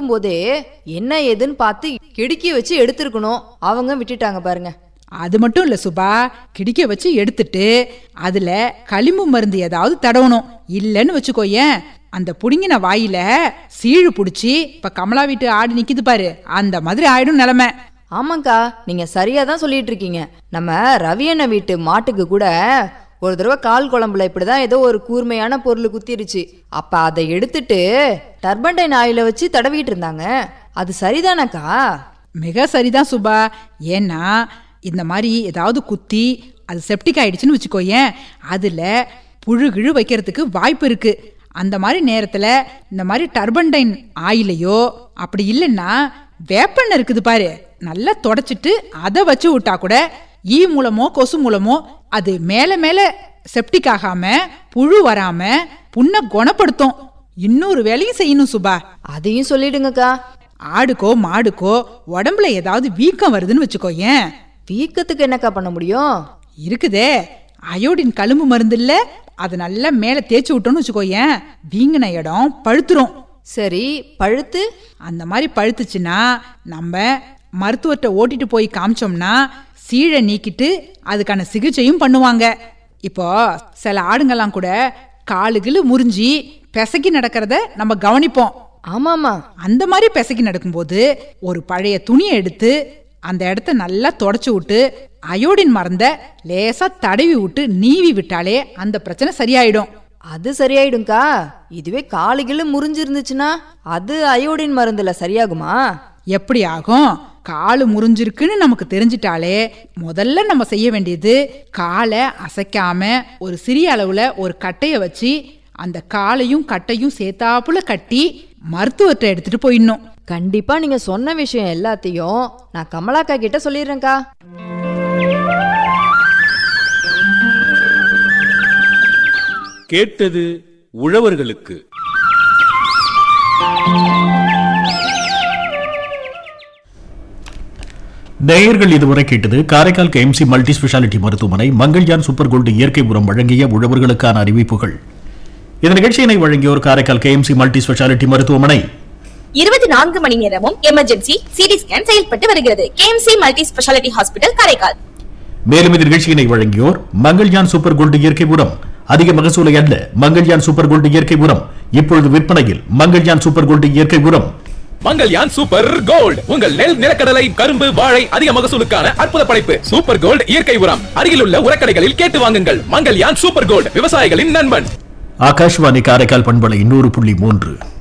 போடும்போதே என்ன ஏதுன்னு பார்த்து கிடுக்கி வச்சு எடுத்திருக்கணும் அவங்க விட்டுட்டாங்க பாருங்க அது மட்டும் இல்ல சுபா கிடிக்க வச்சு எடுத்துட்டு அதுல களிம்பு மருந்து ஏதாவது தடவணும் இல்லைன்னு வச்சுக்கோயேன் அந்த புடுங்கின வாயில சீழு புடிச்சு இப்ப கமலா வீட்டு ஆடு நிக்குது பாரு அந்த மாதிரி ஆயிடும் நிலைமை ஆமாக்கா நீங்க சரியா தான் சொல்லிட்டு இருக்கீங்க நம்ம ரவி அண்ணன் வீட்டு மாட்டுக்கு கூட ஒரு தடவை கால் குழம்புல இப்படிதான் ஏதோ ஒரு கூர்மையான பொருள் குத்திருச்சு அப்ப அதை எடுத்துட்டு டர்பன்டைன் ஆயில வச்சு தடவிட்டு இருந்தாங்க அது சரிதானக்கா மிக சரிதான் சுபா ஏன்னா இந்த மாதிரி ஏதாவது குத்தி அது செப்டிக் ஆயிடுச்சுன்னு வச்சுக்கோயேன் அதுல புழு கிழு வைக்கிறதுக்கு வாய்ப்பு இருக்கு அந்த மாதிரி நேரத்துல இந்த மாதிரி டர்பன்டைன் ஆயிலையோ அப்படி இல்லைன்னா வேப்பெண்ணெய் இருக்குது பாரு நல்லா தொடச்சிட்டு அதை வச்சு விட்டா கூட ஈ மூலமோ கொசு மூலமோ அது மேல மேல செப்டிக் ஆகாம புழு வராம புண்ணை குணப்படுத்தும் இன்னொரு வேலையும் செய்யணும் சுபா அதையும் சொல்லிடுங்கக்கா ஆடுக்கோ மாடுக்கோ உடம்புல ஏதாவது வீக்கம் வருதுன்னு வச்சுக்கோயேன் வீக்கத்துக்கு என்னக்கா பண்ண முடியும் இருக்குதே அயோடின் கழும்பு மருந்து இல்ல அதை நல்லா மேல தேய்ச்சி விட்டோம்னு வச்சுக்கோயேன் வீங்கின இடம் பழுத்துரும் சரி பழுத்து அந்த மாதிரி பழுத்துச்சுன்னா நம்ம மருத்துவர்கிட்ட ஓட்டிட்டு போய் காமிச்சோம்னா சீழை நீக்கிட்டு அதுக்கான சிகிச்சையும் பண்ணுவாங்க இப்போ சில ஆடுங்கெல்லாம் கூட காலுகிலு முறிஞ்சி பிசக்கி நடக்கிறத நம்ம கவனிப்போம் ஆமாமா அந்த மாதிரி பிசைக்கி நடக்கும்போது ஒரு பழைய துணியை எடுத்து அந்த இடத்த நல்லா தொடச்சு விட்டு அயோடின் மருந்த லேசா தடவி விட்டு நீவி விட்டாலே அந்த பிரச்சனை சரியாயிடும் அது சரியாயிடும்க்கா இதுவே காலுகில முறிஞ்சிருந்துச்சுன்னா அது அயோடின் மருந்துல சரியாகுமா எப்படி ஆகும் காலு முறிஞ்சிருக்குன்னு நமக்கு தெரிஞ்சிட்டாலே முதல்ல நம்ம செய்ய வேண்டியது காலை அசைக்காம ஒரு சிறிய அளவுல ஒரு கட்டைய வச்சு அந்த காலையும் கட்டையும் சேர்த்தாப்புல கட்டி மருத்துவர்கிட்ட எடுத்துட்டு போயிடணும் கண்டிப்பா நீங்க சொன்ன விஷயம் எல்லாத்தையும் நான் கமலாக்கா கிட்ட சொல்லிடுறேன்க்கா கேட்டது உழவர்களுக்கு நேயர்கள் இதுவரை கேட்டது காரைக்கால் கேஎம்சி மல்டி ஸ்பெஷாலிட்டி மருத்துவமனை மங்கள்யான் சூப்பர் கோல்டு இயற்கை உரம் வழங்கிய உழவர்களுக்கான அறிவிப்புகள் இந்த நிகழ்ச்சியினை வழங்கியோர் காரைக்கால் கேஎம்சி மல்டி ஸ்பெஷாலிட்டி மருத்துவமனை இருபத்தி நான்கு மணி நேரமும் எமர்ஜென்சி சிடி ஸ்கேன் செயல்பட்டு வருகிறது KMC multi speciality hospital Karaikal மேலும் இந்த நிகழ்ச்சியினை வழங்கியோர் மங்கள்யான் சூப்பர் கோல்டு இயற்கை உரம் அதிக மகசூலை அல்ல மங்கள்யான் சூப்பர் கோல்டு இயற்கை உரம் இப்பொழுது விற்பனையில் மங்கள்யான் சூப்பர் கோல்டு இயற்கை உரம் மங்கல்யான் சூப்பர் கோல்ட் உங்கள் நெல் நிலக்கடலை கரும்பு வாழை அதிக மகசூலுக்கான அற்புத படைப்பு சூப்பர் கோல்ட் இயற்கை உரம் அருகிலுள்ள உரக்கடைகளில் கேட்டு வாங்குங்கள் மங்கல்யான் சூப்பர் கோல்ட் விவசாயிகளின் நண்பன் ஆகாஷ்வாணி காரைக்கால் பண்பலை நூறு புள்ளி மூன்று